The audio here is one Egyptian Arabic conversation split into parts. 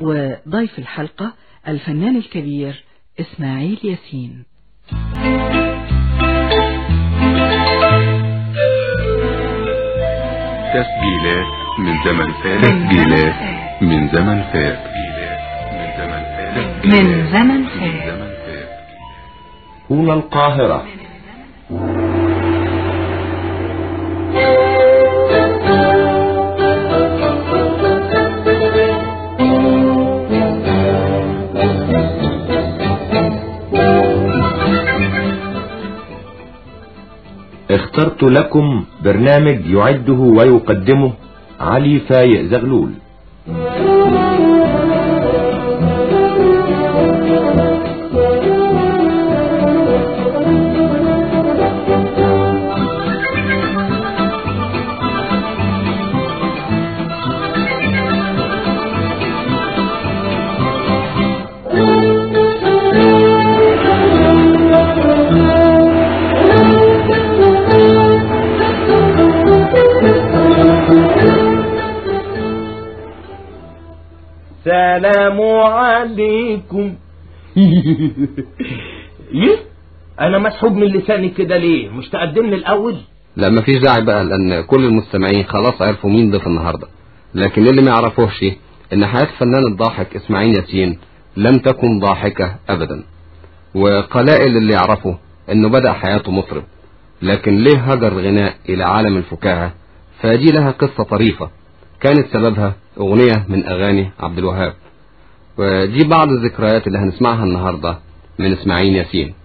وضيف الحلقة الفنان الكبير إسماعيل ياسين تسجيلات من زمن فات تسجيلات من زمن فات من زمن من فات زمن فات هنا القاهرة اخترت لكم برنامج يعده ويقدمه علي فايق زغلول سلام عليكم يه انا مسحوب من لساني كده ليه مش تقدمني الاول لا مفيش داعي بقى لان كل المستمعين خلاص عرفوا مين ضيف النهارده لكن اللي ما يعرفوش ان حياه الفنان الضاحك اسماعيل ياسين لم تكن ضاحكه ابدا وقلائل اللي يعرفوا انه بدا حياته مطرب لكن ليه هجر الغناء الى عالم الفكاهه فدي لها قصه طريفه كانت سببها اغنيه من اغاني عبد الوهاب ودي بعض الذكريات اللي هنسمعها النهارده من اسماعيل ياسين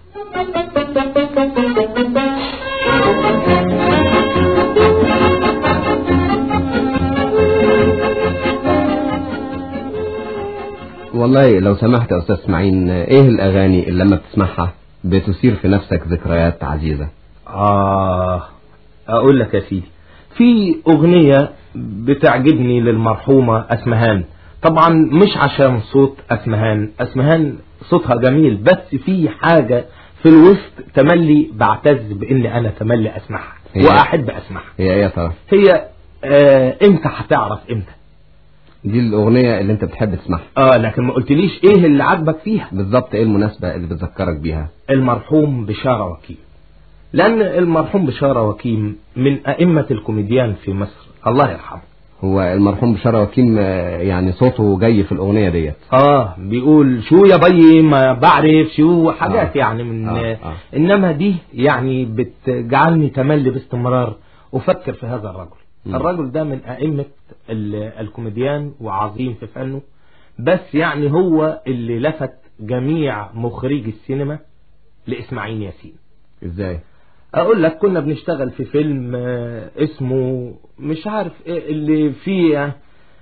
والله لو سمحت يا استاذ اسماعيل ايه الاغاني اللي لما بتسمعها بتثير في نفسك ذكريات عزيزه آه أقول لك يا سيدي في أغنية بتعجبني للمرحومة أسمهان طبعا مش عشان صوت أسمهان أسمهان صوتها جميل بس في حاجة في الوسط تملي بعتز بإن أنا تملي أسمعها هي- وأحب أسمعها هي ايه يا ترى هي آه إمتى هتعرف إمتى دي الاغنيه اللي انت بتحب تسمعها آه لكن ما قلتليش إيه اللي عاجبك فيها بالظبط ايه المناسبه اللي بتذكرك بيها المرحوم بشارة وكيم لأن المرحوم بشارة وكيم من أئمة الكوميديان في مصر الله يرحمه هو المرحوم بشارة وكيم آه، يعني صوته جاي في الاغنيه ديت اه بيقول شو يا بي ما بعرف شو حاجات آه. يعني من آه، آه. آه. انما دي يعني بتجعلني تملي باستمرار افكر في هذا الرجل مم. الرجل ده من ائمة ال- الكوميديان وعظيم في فنه بس يعني هو اللي لفت جميع مخرجي السينما لاسماعيل ياسين ازاي اقول لك كنا بنشتغل في فيلم آه، اسمه مش عارف ايه اللي فيه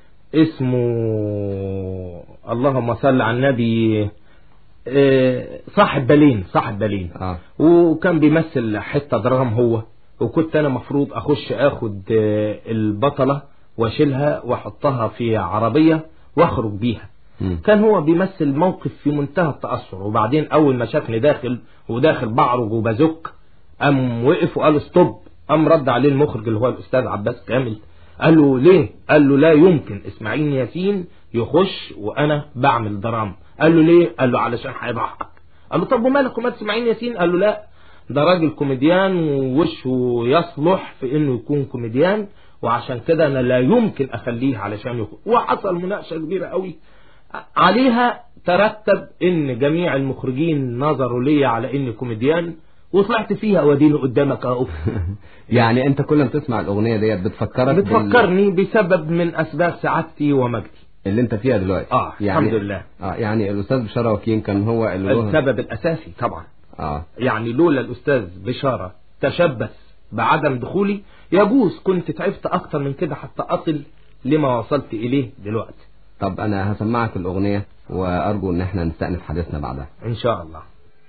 اسمه اللهم صل على النبي آه، صاحب بالين صاحب بالين اه وكان بيمثل حتة درام هو وكنت انا مفروض اخش اخد آه، البطلة واشيلها واحطها في عربية واخرج بيها مم. كان هو بيمثل موقف في منتهى التأثر وبعدين أول ما شافني داخل وداخل بعرج وبزك قام وقف وقال ستوب قام رد عليه المخرج اللي هو الأستاذ عباس كامل قال له ليه؟ قال له لا يمكن إسماعيل ياسين يخش وأنا بعمل درام قال له ليه؟ قال له علشان هيضحك قال له طب ومالك ومال إسماعيل ياسين؟ قال له لا ده راجل كوميديان ووشه يصلح في إنه يكون كوميديان وعشان كده أنا لا يمكن أخليه علشان يخش وحصل مناقشة كبيرة قوي عليها ترتب ان جميع المخرجين نظروا لي على اني كوميديان وطلعت فيها واديني قدامك اهو يعني انت كل ما تسمع الاغنيه ديت بتفكرك بال- بتفكرني بسبب من اسباب سعادتي ومجدي اللي انت فيها دلوقتي اه يعني الحمد لله اه يعني الاستاذ بشارة وكيم كان هو اللي له- السبب الاساسي طبعا اه يعني لولا الاستاذ بشارة تشبث بعدم دخولي يجوز كنت تعبت اكتر من كده حتى اصل لما وصلت اليه دلوقتي طب انا هسمعك الاغنيه وارجو ان احنا نستأنف حديثنا بعدها ان شاء الله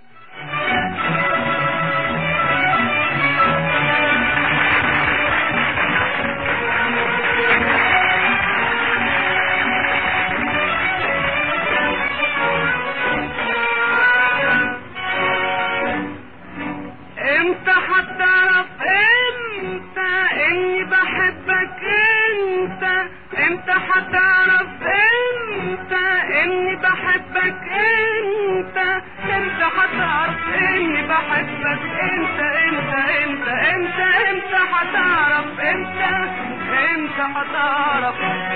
انت هتعرف انت اني بحبك انت انت هتعرف انت اني بحبك انت انت هتعرف اني بحبك انت انت انت انت انت هتعرف انت انت هتعرف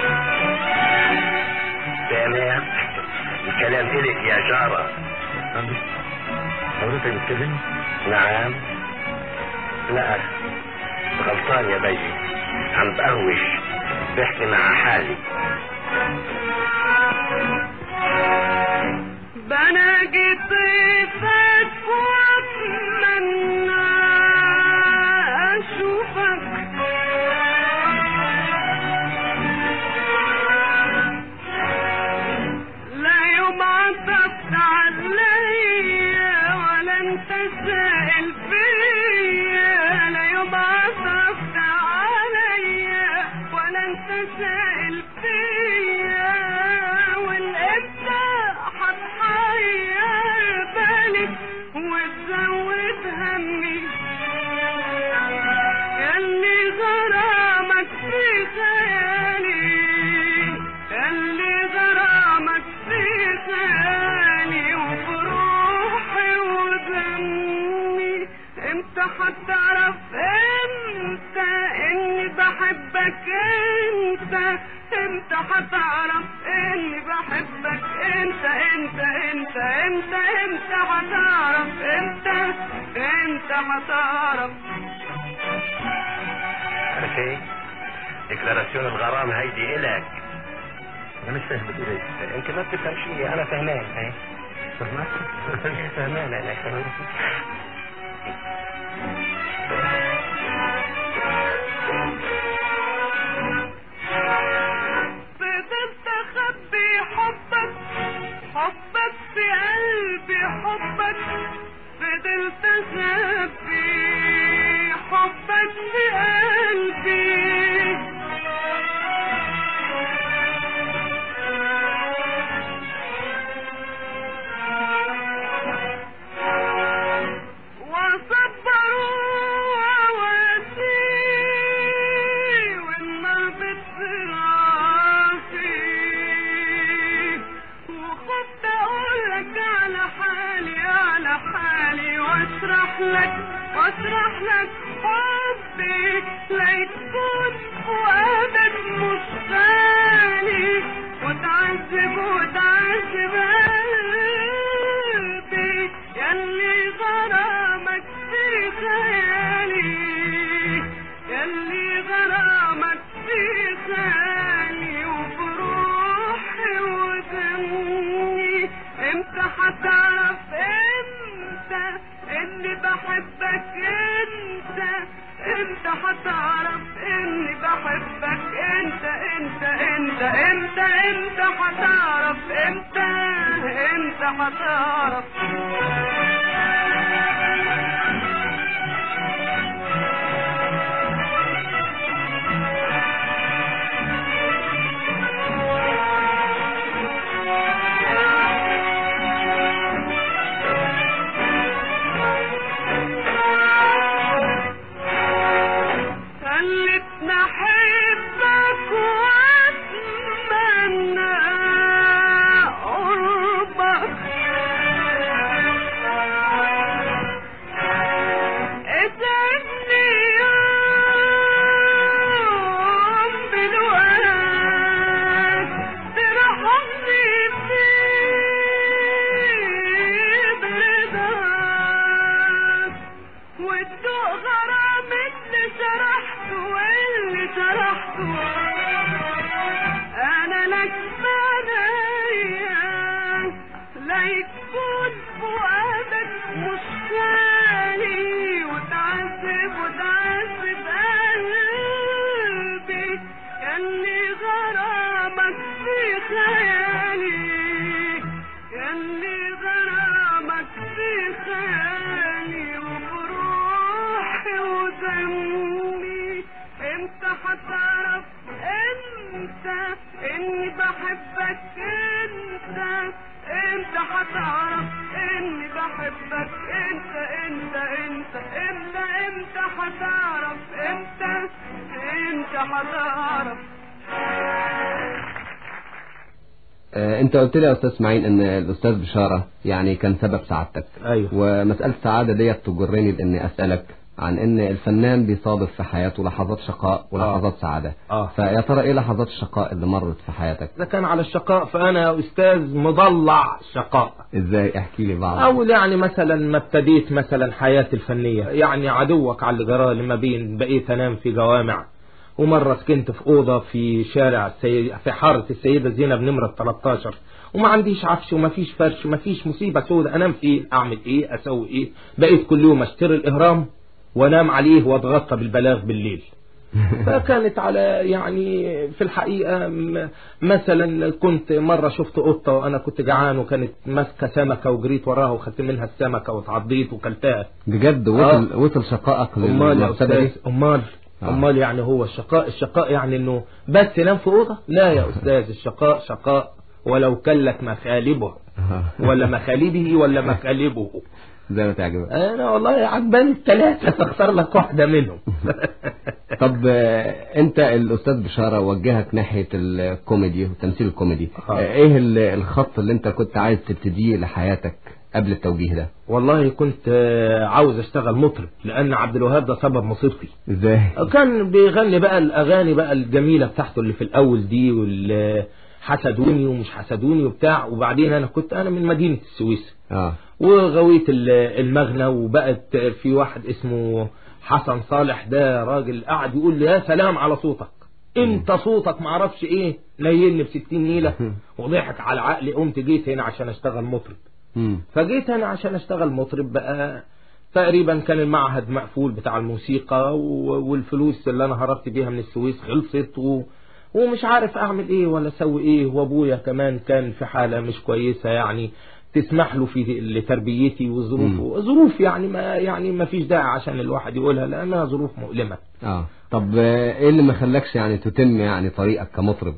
تمام الكلام إلك يا شارة حضرتك بتكلمني؟ نعم لا غلطان يا بي عم بقهوش بحكي مع حالي بناجي طيفك واتمنى اشوفك لا يوم عطفت عليا ولا انت سائل فيا لا يوم عطفت عليا ولا انت سائل فيا والامتى هتحير بالي وتزود همي ياللي غرامك في خيالي ياللي غرامك في خيالي وبروحي ودمي امتى هتعرف انت اني بحبك انت امتى هتعرف اني بحبك انت انت انت انت انت هتعرف انت انت هتعرف عارف ايه؟ ديكلاراسيون الغرام هيدي إلك انا مش فاهم بتقول ايه انت ما بتفهم شيء انا فهمان ايه فهمان فهمان انا كمان فضلت اخبي حبك حبك في قلبي حبك فضلت اخبي حبك في قلبي وصبروا وواسي والنار بتراسي وخفت اقولك على حالي على حالي واشرح لك واشرح لك حبي ليكون فؤادك مش غالي وتعذب وتعذب قلبي ياللي غرامك في خيالي ياللي غرامك في خيالي وبروحي ودمي امتى هتعرف امتى اني بحبك انت انت هتعرف اني بحبك انت انت انت انت انت هتعرف انت انت هتعرف خلتني احبك واتمنى قربك اسعدني يوم بالوقت ترحمني فيه برضاك والذوق غرام اللي شرحته واللي شرحته انا لك بنايا لا يكون فؤادك مش خالي وتعذب وتعذب قلبي ياللي غرامك في خيالي ياللي غرامك في خيالي وبروحي ودمي امتى هتعرف انت اني بحبك انت انت هتعرف اني بحبك انت انت انت انت انت هتعرف انت انت هتعرف آه، انت قلت لي يا استاذ اسماعيل ان الاستاذ بشاره يعني كان سبب سعادتك ايوه ومساله السعاده ديت تجرني لاني اسالك عن ان الفنان بيصادف في حياته لحظات شقاء ولحظات سعاده آه. فيا ترى ايه لحظات الشقاء اللي مرت في حياتك اذا كان على الشقاء فانا يا استاذ مضلع شقاء ازاي احكي لي بعض أو يعني مثلا ما ابتديت مثلا حياتي الفنية يعني عدوك على اللي جرالي ما بين بقيت أنام في جوامع ومرة سكنت في أوضة في شارع السيد في حارة السيدة زينب نمرة 13 وما عنديش عفش وما فيش فرش وما فيش مصيبة سودة أنام فيه أعمل إيه أسوي إيه بقيت كل يوم أشتري الإهرام وأنام عليه وأتغطى بالبلاغ بالليل فكانت على يعني في الحقيقة م- مثلا كنت مرة شفت قطة وأنا كنت جعان وكانت ماسكة سمكة وجريت وراها وخدت منها السمكة واتعضيت وكلتها بجد وصل وصل شقائك أمال يا للمرتبه دي أستاذ أمال آه. أمال يعني هو الشقاء الشقاء يعني إنه بس ينام في أوضة لا يا أستاذ الشقاء شقاء ولو كلت مخالبه ولا مخالبه ولا مخالبه زي ما تعجبك أنا والله عجباني الثلاثة تختار لك واحدة منهم طب آه، انت الاستاذ بشاره وجهك ناحيه الكوميدي والتمثيل الكوميدي آه. آه، ايه ال- الخط اللي انت كنت عايز تبتديه لحياتك قبل التوجيه ده والله كنت آه، عاوز اشتغل مطرب لان عبد الوهاب ده سبب مصيرتي ازاي كان بيغني بقى الاغاني بقى الجميله بتاعته اللي في الاول دي وال حسدوني ومش حسدوني وبتاع وبعدين انا كنت انا من مدينه السويس اه وغويت ال- المغنى وبقت في واحد اسمه حسن صالح ده راجل قاعد يقول لي يا سلام على صوتك انت صوتك معرفش ايه نيلني بستين نيله وضحك على عقلي قمت جيت هنا عشان اشتغل مطرب مم. فجيت انا عشان اشتغل مطرب بقى تقريبا كان المعهد مقفول بتاع الموسيقى و- والفلوس اللي انا هربت بيها من السويس خلصت و... ومش عارف اعمل ايه ولا اسوي ايه وابويا كمان كان في حالة مش كويسة يعني تسمح له في لتربيتي وظروفه ظروف يعني ما يعني ما فيش داعي عشان الواحد يقولها لانها ظروف مؤلمة اه طب آه، ايه اللي ما خلاكش يعني تتم يعني طريقك كمطرب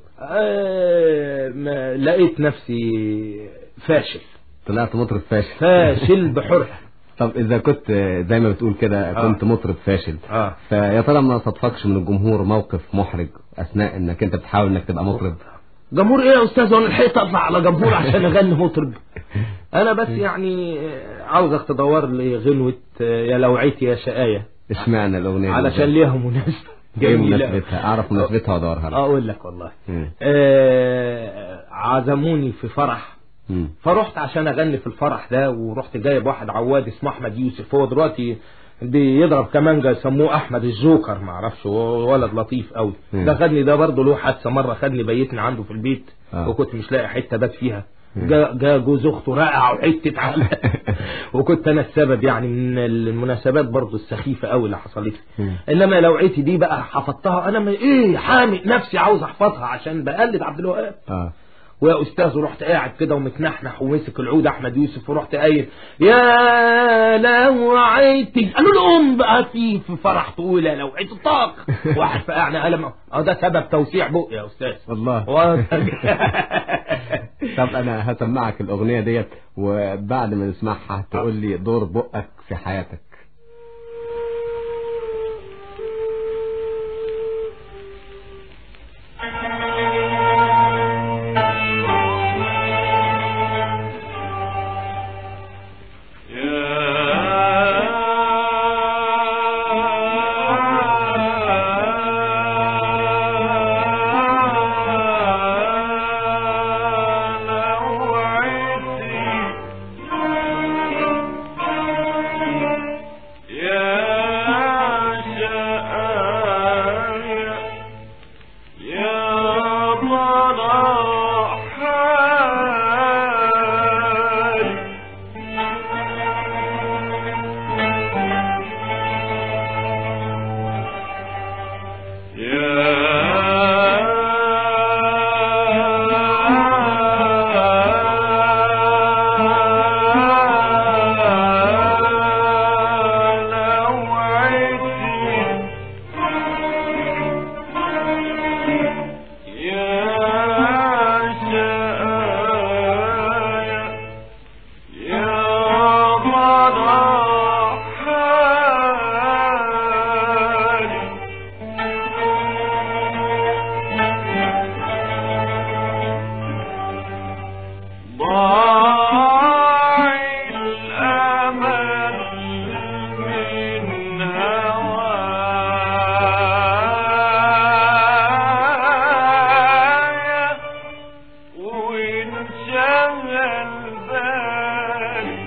آه ما لقيت نفسي فاشل طلعت مطرب فاشل فاشل بحرقة طب اذا كنت آه، زي ما بتقول كده آه. كنت مطرب فاشل اه فيا ترى ما صدفكش من الجمهور موقف محرج اثناء انك انت بتحاول انك تبقى مطرب جمهور ايه يا استاذ وانا لحقت اطلع على جمهور عشان اغني مطرب انا بس يعني عاوزك تدور لي غنوة يا لوعيتي يا شقاية اشمعنى الاغنيه دي علشان ليها مناسبة ايه جميلة مناسبتها اعرف مناسبتها وادورها لك اقول لك والله مم. آه عزموني في فرح مم. فرحت عشان اغني في الفرح ده ورحت جايب واحد عواد اسمه احمد يوسف هو دلوقتي بيضرب كمانجا يسموه احمد الجوكر ما اعرفش هو ولد لطيف قوي مم. ده خدني ده برضه له حادثه مره خدني بيتني عنده في البيت آه. وكنت مش لاقي حته بات فيها جا, جا جوز اخته رقع وحته على وكنت انا السبب يعني من المناسبات برضه السخيفه قوي اللي حصلت لي مم. انما لوعيتي دي بقى حفظتها انا ما ايه حامق نفسي عاوز احفظها عشان بقلد عبد الوهاب اه ويا استاذ ورحت قاعد كده ومتنحنح ومسك العود احمد يوسف ورحت قايل يا لوعيتي قالوا له قوم بقى في في فرح تقول يا لوعيتي طاق واحد فقعنا قلم اه ده سبب توسيع بق يا استاذ والله و- طب انا هسمعك الاغنيه ديت وبعد ما نسمعها تقول لي دور بقك في حياتك يا ضاع الأمل من هوايا وانشغل بالي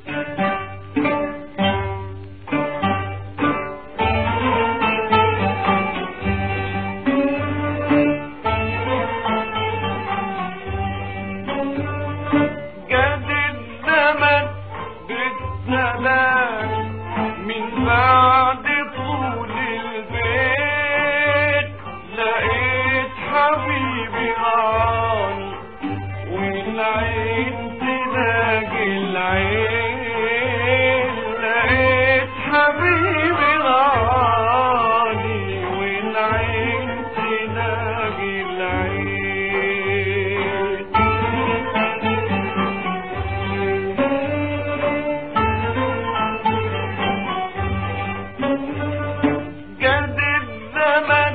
جد الزمن بالسلام من بعد طول البيت لقيت حبيبي راني والعين تلاقي العين لقيت حبيبي راني والعين تلاقي العين جد الزمن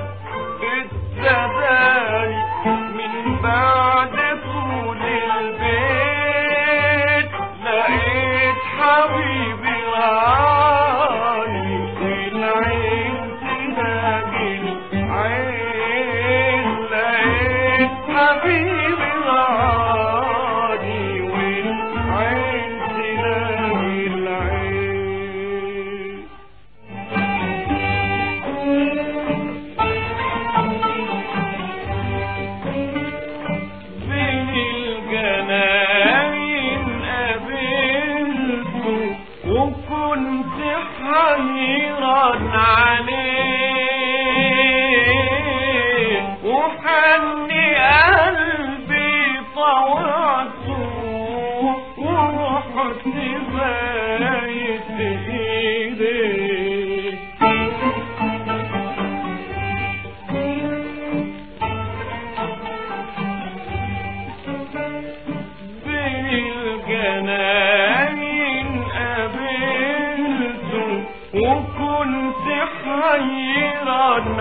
بالسباي من بعد طول البيت لقيت حبيبي غالي والعين تلاقي العين لقيت حبيبي غالي والعين تلاقي العين بين الجناين قابلته وكنت حيران عليه وحني قلبي طوعته ورحت بايت ايديه بين الجناين قابلته وكنت حيران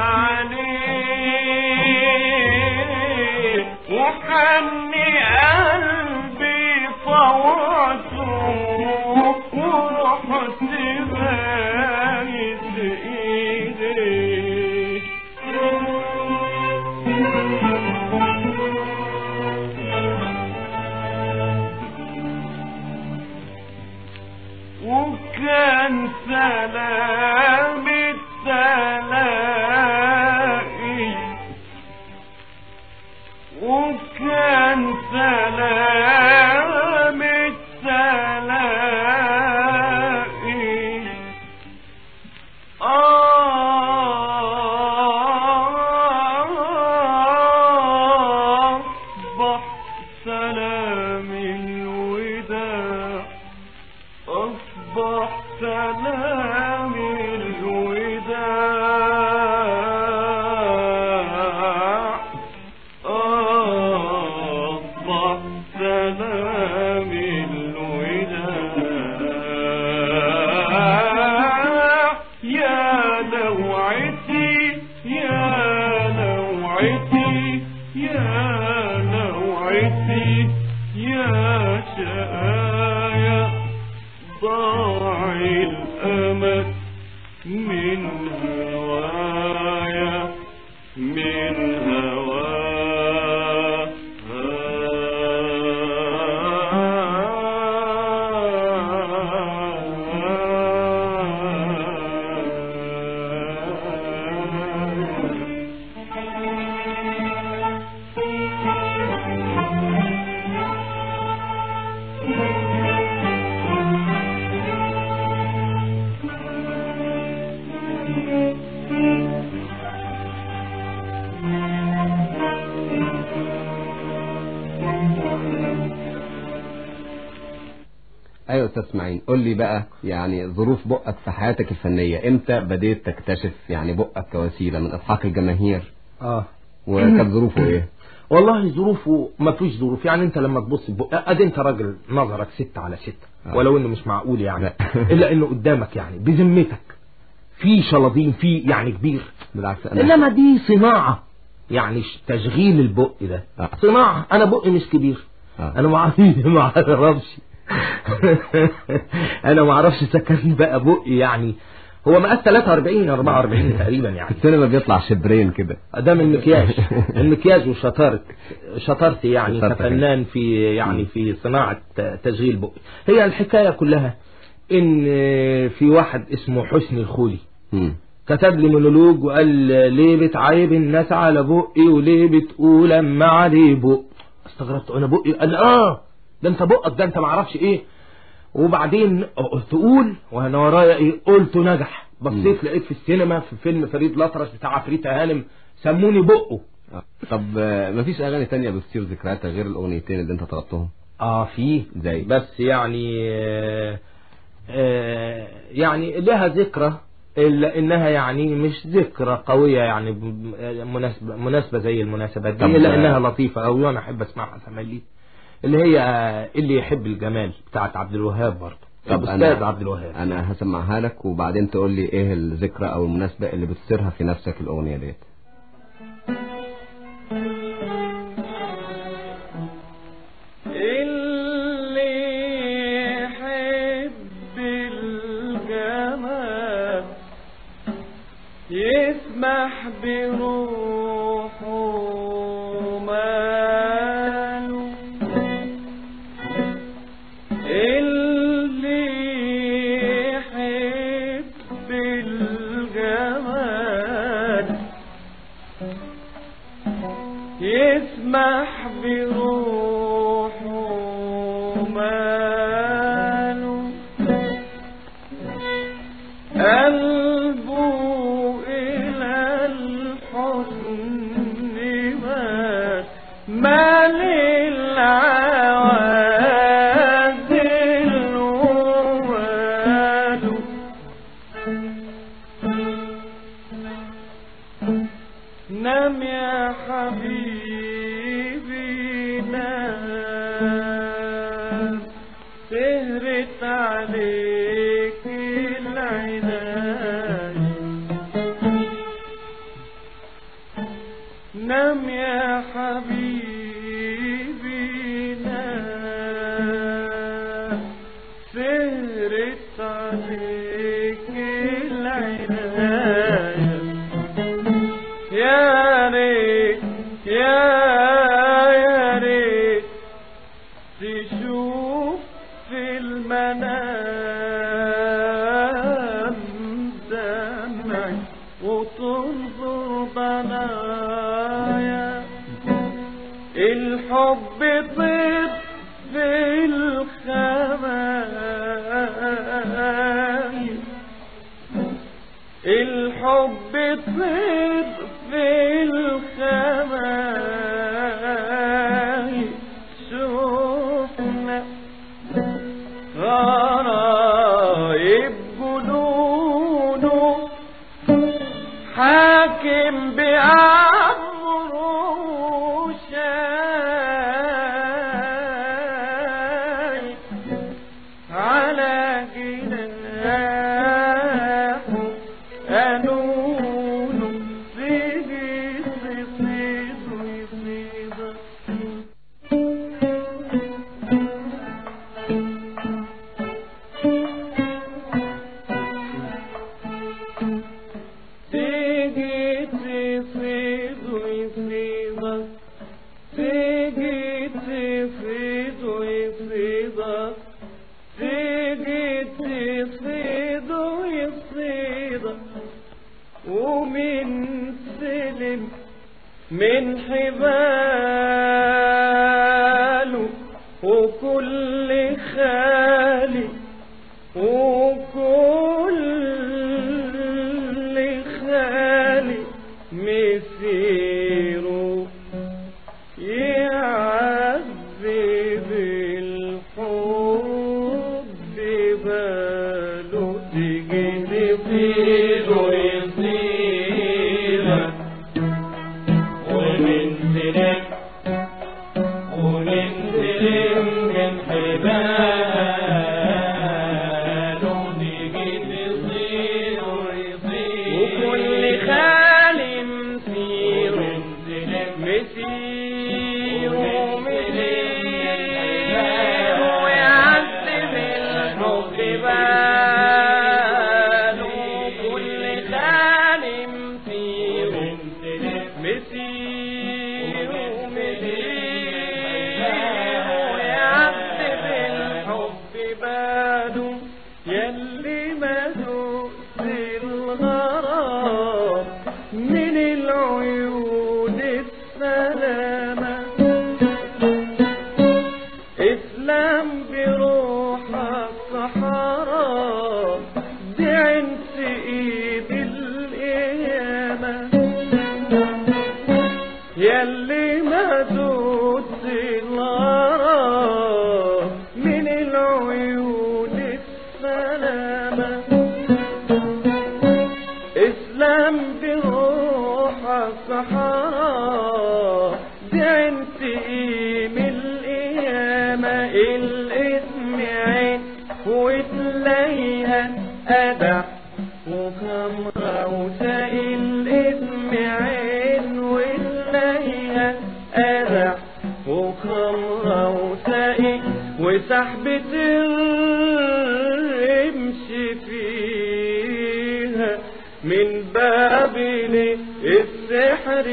عليه وحني قلبي فوعته ورحت بايت ايديه وكان سلام التلاقي وكان سلام التلاقي أصبح سلام الوداع أصبح سلام الوداع أصبح سلام الوداع يا نوعتي يا نوعتي يا نوعتي يا شقايا ضاع الأمل من هوايا من هوايا ايوه استاذ اسماعيل قول لي بقى يعني ظروف بقك في حياتك الفنيه امتى بديت تكتشف يعني بقك كوسيله من اضحاك الجماهير اه وكانت ظروفه ايه والله ظروفه ما فيش ظروف يعني انت لما تبص بق... ادي انت راجل نظرك ستة على ستة آه. ولو انه مش معقول يعني لا. الا انه قدامك يعني بذمتك في شلاطين في يعني كبير بالعكس انا انما دي صناعة يعني ش- تشغيل البق ده آه. صناعة انا بقي مش كبير آه. انا ما اعرفش ما اعرفش انا ما اعرفش اذا كان بقى بقي يعني هو مقاس 43 44 تقريبا في يعني السينما بيطلع شبرين كده ده من المكياج المكياج وشطارة شطارتي يعني شطارتك. كفنان في يعني في صناعة تشغيل بقي هي الحكاية كلها ان في واحد اسمه حسني الخولي مم. كتب لي مونولوج وقال ليه بتعايب الناس على بقي وليه بتقول اما عليه بق استغربت انا بقي قال اه ده انت بقك ده انت معرفش ايه وبعدين تقول وانا ورايا ايه قلت نجح بصيت لقيت في السينما في فيلم فريد الأطرش بتاع عفريتة هانم سموني بقه آه. طب آه، مفيش اغاني تانية بتصير ذكرياتها غير الاغنيتين اللي انت طلبتهم اه في زي؟ بس يعني آه آه يعني لها ذكرى الا انها يعني مش ذكرى قويه يعني ب- مناسبه مناسبه زي المناسبات طب دي الا آه، انها لطيفه قوي وانا احب اسمعها تملي اللي هي آه، اللي يحب الجمال بتاعت عبد الوهاب برضه طب الاستاذ أنا- عبد الوهاب انا هسمعها لك وبعدين تقول لي ايه الذكرى او المناسبة اللي بتصيرها في نفسك الاغنية ديت اللي يحب الجمال يسمح بروحه ماله اللي يحب الجمال يسمح بروحه ماله قلبه إلى الحزن مال مال العوازل وماله نام يا حبيبي نام سهرت عليك العناية نام يا حبيبي نام سهرت عليك العناية يا ريت يا يا ريت تشوف في المنام دمعي وتنظر بنايا الحب طيب في الخمايل الحب طيب في الخمايل شوفنا غرايب جنونه حاكم بأمره شايف على جناحه قانونه سيدي يصيد ويصيد تيجي تصيد ويصيدك تيجي تصيد ويصيدك تيجي تصيد ويصيدك ومن سلم من حباله وكل خالي وكل خالي مسيره يعذب الحب باله تيجي تفيد ويصيبك ومن سلك ومن سلم من حباله تيجي تصير ويصير وكل خال مسير مسير مسير اسلام بروحك صحراء دي عند ايد القيامة يلي مهدود الغرام من العيون السلامة اسلام بروحك صحراء دي عند ايم القيامة الاسم عين وتلاقيها أدع وخمرة وسائل اسم عين وتلاقيها أدع وخمرة وسائل وسحبة الرمش فيها من باب السحر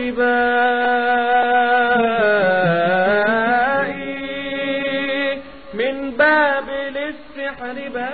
باقي من باب السحر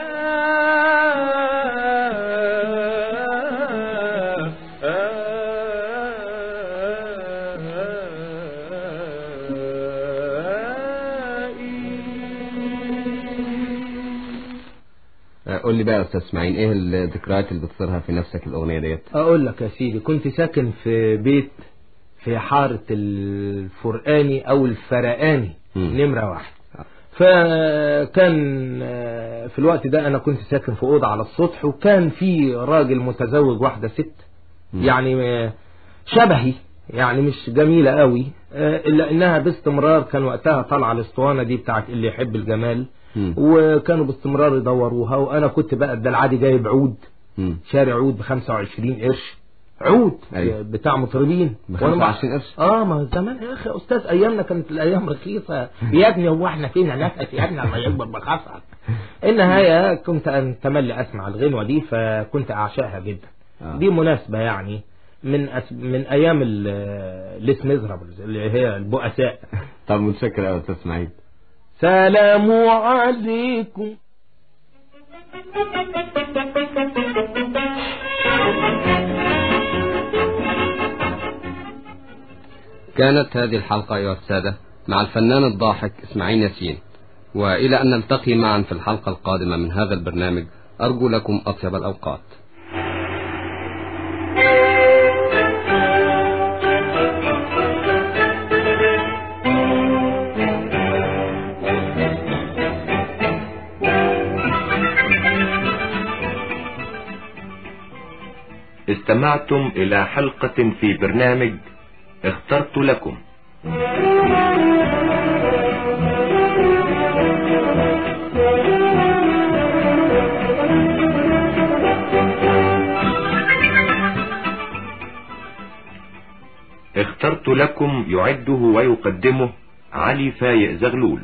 باقي قول لي بقى يا استاذ اسماعيل ايه الذكريات اللي بتصيرها في نفسك الاغنيه ديت اقول لك يا سيدي كنت ساكن في بيت في حارة الفرقاني او الفرقاني مم. نمرة واحد فكان آه، في الوقت ده انا كنت ساكن في اوضه على السطح وكان في راجل متزوج واحده ست مم. يعني آه، شبهي يعني مش جميله قوي آه، الا انها باستمرار كان وقتها طالعه الاسطوانه دي بتاعت اللي يحب الجمال مم. وكانوا باستمرار يدوروها وانا كنت بقى ده العادي جايب عود مم. شاري عود ب 25 قرش عود أيوة. بتاع مطربين ب وأنا مع- 25 قرش؟ اه ما زمان يا اخي يا استاذ ايامنا كانت الايام رخيصه يا ابني هو احنا فينا نفس يا ابني الله يكبر بخاصك النهايه كنت أن تملي اسمع الغنوه دي فكنت اعشقها جدا آه. دي مناسبه يعني من أس... من ايام الليس ميزرابلز اللي هي البؤساء طب متشكر قوي يا استاذ اسماعيل سلام عليكم كانت هذه الحلقة أيها السادة مع الفنان الضاحك إسماعيل ياسين وإلى أن نلتقي معا في الحلقة القادمة من هذا البرنامج أرجو لكم أطيب الأوقات استمعتم إلى حلقة في برنامج اخترت لكم اخترت لكم يعده ويقدمه علي فايق زغلول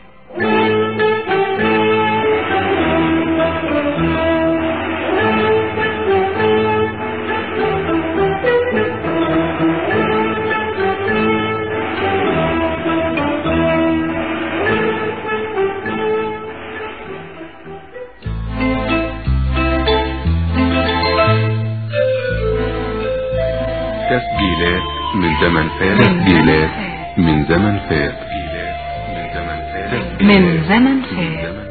تسجيلات من زمن فات تسجيلات من زمن فات تسجيلات من زمن فات من زمن من فات زمن